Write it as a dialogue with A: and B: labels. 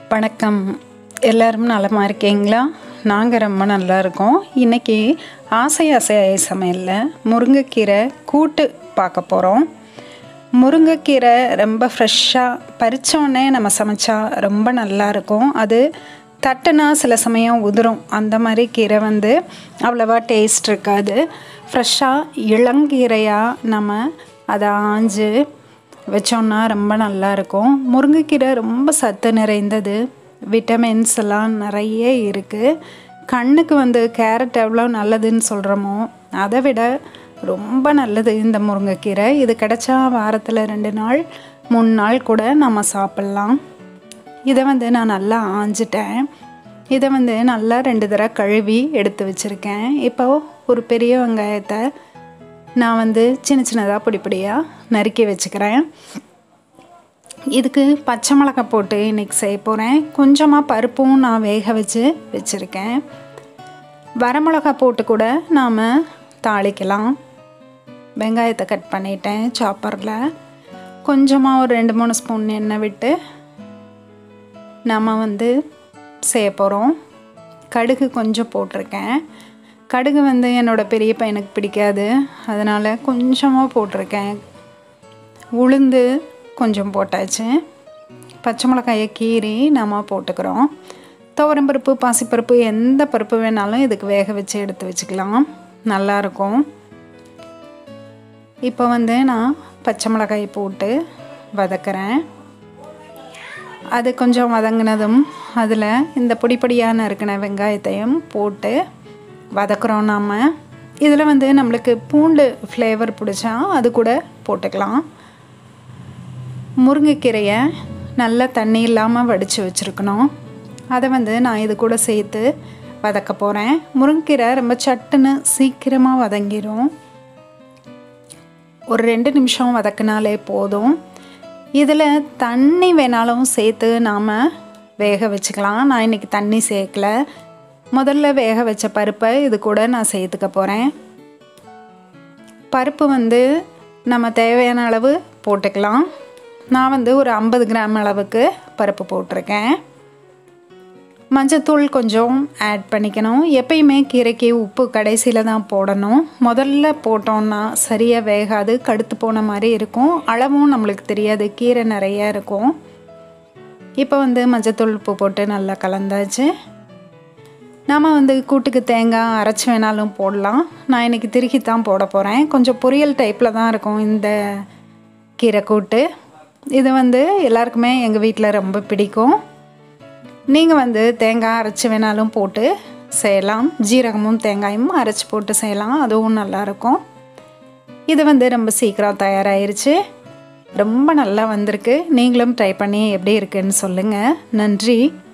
A: வணக்கம் எல்லாரும் நலமா இருக்கீங்களா நாங்கள் ரொம்ப நல்லா இருக்கோம் இன்றைக்கி ஆசை ஆசை சமையலில் முருங்கைக்கீரை கூட்டு பார்க்க போகிறோம் முருங்கைக்கீரை ரொம்ப ஃப்ரெஷ்ஷாக பறித்தோடனே நம்ம சமைச்சா ரொம்ப நல்லா இருக்கும் அது தட்டுனா சில சமயம் உதிரும் அந்த மாதிரி கீரை வந்து அவ்வளோவா டேஸ்ட் இருக்காது ஃப்ரெஷ்ஷாக இளங்கீரையாக நம்ம அதை ஆஞ்சு வச்சோன்னா ரொம்ப நல்லா இருக்கும் முருங்கைக்கீரை ரொம்ப சத்து நிறைந்தது விட்டமின்ஸ் எல்லாம் நிறைய இருக்குது கண்ணுக்கு வந்து கேரட் எவ்வளோ நல்லதுன்னு சொல்கிறோமோ அதை விட ரொம்ப நல்லது இந்த முருங்கைக்கீரை இது கிடைச்சா வாரத்தில் ரெண்டு நாள் மூணு நாள் கூட நம்ம சாப்பிட்லாம் இதை வந்து நான் நல்லா ஆஞ்சிட்டேன் இதை வந்து நல்லா ரெண்டு தடவை கழுவி எடுத்து வச்சுருக்கேன் இப்போ ஒரு பெரிய வெங்காயத்தை நான் வந்து சின்ன சின்னதாக பொடி பொடியாக நறுக்கி வச்சுக்கிறேன் இதுக்கு பச்சை மிளகாய் போட்டு இன்றைக்கி செய்ய போகிறேன் கொஞ்சமாக பருப்பும் நான் வேக வச்சு வச்சுருக்கேன் வரமிளகா போட்டு கூட நாம் தாளிக்கலாம் வெங்காயத்தை கட் பண்ணிட்டேன் சாப்பரில் கொஞ்சமாக ஒரு ரெண்டு மூணு ஸ்பூன் எண்ணெய் விட்டு நம்ம வந்து செய்ய போகிறோம் கடுகு கொஞ்சம் போட்டிருக்கேன் கடுகு வந்து என்னோடய பெரிய பையனுக்கு பிடிக்காது அதனால் கொஞ்சமாக போட்டிருக்கேன் உளுந்து கொஞ்சம் போட்டாச்சு பச்சை மிளகாயை கீறி நம்ம போட்டுக்கிறோம் துவரம்பருப்பு பாசிப்பருப்பு எந்த பருப்பு வேணாலும் இதுக்கு வேக வச்சு எடுத்து வச்சுக்கலாம் நல்லாயிருக்கும் இப்போ வந்து நான் பச்சை மிளகாய் போட்டு வதக்கிறேன் அது கொஞ்சம் வதங்கினதும் அதில் இந்த பொடி பொடியாக நறுக்கின வெங்காயத்தையும் போட்டு வதக்குறோம் நாம் இதில் வந்து நம்மளுக்கு பூண்டு ஃப்ளேவர் பிடிச்சா அது கூட போட்டுக்கலாம் முருங்கைக்கீரையை நல்லா தண்ணி இல்லாமல் வடித்து வச்சுருக்கணும் அதை வந்து நான் இது கூட சேர்த்து வதக்க போகிறேன் முருங்கைக்கீரை ரொம்ப சட்டுன்னு சீக்கிரமாக வதங்கிடும் ஒரு ரெண்டு நிமிஷம் வதக்கினாலே போதும் இதில் தண்ணி வேணாலும் சேர்த்து நாம் வேக வச்சுக்கலாம் நான் இன்றைக்கி தண்ணி சேர்க்கல முதல்ல வேக வச்ச பருப்பை இது கூட நான் சேர்த்துக்க போகிறேன் பருப்பு வந்து நம்ம தேவையான அளவு போட்டுக்கலாம் நான் வந்து ஒரு ஐம்பது கிராம் அளவுக்கு பருப்பு போட்டிருக்கேன் மஞ்சத்தூள் கொஞ்சம் ஆட் பண்ணிக்கணும் எப்பயுமே கீரைக்கு உப்பு கடைசியில் தான் போடணும் முதல்ல போட்டோம்னா சரியாக வேகாது கடுத்து போன மாதிரி இருக்கும் அளவும் நம்மளுக்கு தெரியாது கீரை நிறையா இருக்கும் இப்போ வந்து மஞ்சத்தூள் உப்பு போட்டு நல்லா கலந்தாச்சு நாம் வந்து கூட்டுக்கு தேங்காய் அரைச்சி வேணாலும் போடலாம் நான் இன்றைக்கி திருக்கி தான் போட போகிறேன் கொஞ்சம் பொரியல் டைப்பில் தான் இருக்கும் இந்த கீரை கூட்டு இது வந்து எல்லாருக்குமே எங்கள் வீட்டில் ரொம்ப பிடிக்கும் நீங்கள் வந்து தேங்காய் அரைச்சி வேணாலும் போட்டு செய்யலாம் ஜீரகமும் தேங்காயும் அரைச்சி போட்டு செய்யலாம் அதுவும் நல்லாயிருக்கும் இது வந்து ரொம்ப சீக்கிரம் தயாராகிருச்சு ரொம்ப நல்லா வந்திருக்கு நீங்களும் ட்ரை பண்ணி எப்படி இருக்குன்னு சொல்லுங்கள் நன்றி